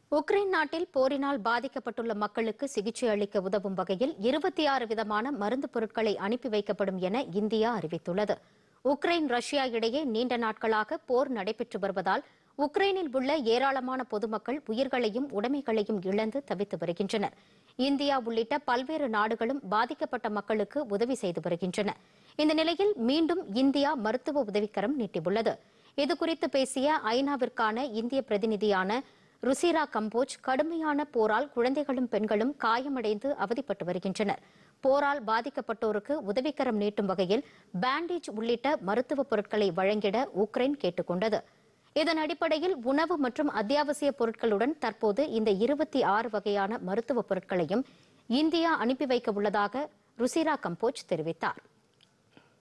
Ukraine நாட்டில் போரினால் பாதிக்கப்பட்டுள்ள மக்களுக்கு சிகிச்சை அளிக்க உதவும் வகையில் இருபத்தி ஆறு விதமான மருந்து பொருட்களை அனுப்பி வைக்கப்படும் என இந்தியா அறிவித்துள்ளது உக்ரைன் ரஷ்யா இடையே நீண்ட நாட்களாக போர் நடைபெற்று வருவதால் உக்ரைனில் உள்ள ஏராளமான பொதுமக்கள் உயிர்களையும் உடைமைகளையும் இழந்து தவித்து வருகின்றனர் இந்தியா உள்ளிட்ட பல்வேறு நாடுகளும் பாதிக்கப்பட்ட மக்களுக்கு உதவி செய்து வருகின்றன இந்த நிலையில் மீண்டும் இந்தியா மருத்துவ உதவிக்கரம் நீட்டியுள்ளது இதுகுறித்து பேசிய ஐநாவிற்கான இந்திய பிரதிநிதியான ருசிரா கம்போஜ் கடுமையான போரால் குழந்தைகளும் பெண்களும் காயமடைந்து அவதிப்பட்டு வருகின்றனர் போரால் பாதிக்கப்பட்டோருக்கு உதவிக்கரம் நீட்டும் வகையில் பேண்டேஜ் உள்ளிட்ட மருத்துவப் பொருட்களை வழங்கிட உக்ரைன் கேட்டுக் கொண்டது இதன் அடிப்படையில் உணவு மற்றும் அத்தியாவசிய பொருட்களுடன் தற்போது இந்த இருபத்தி ஆறு வகையான மருத்துவப் பொருட்களையும் இந்தியா அனுப்பி வைக்க உள்ளதாக ருசிரா கம்போஜ் தெரிவித்தார்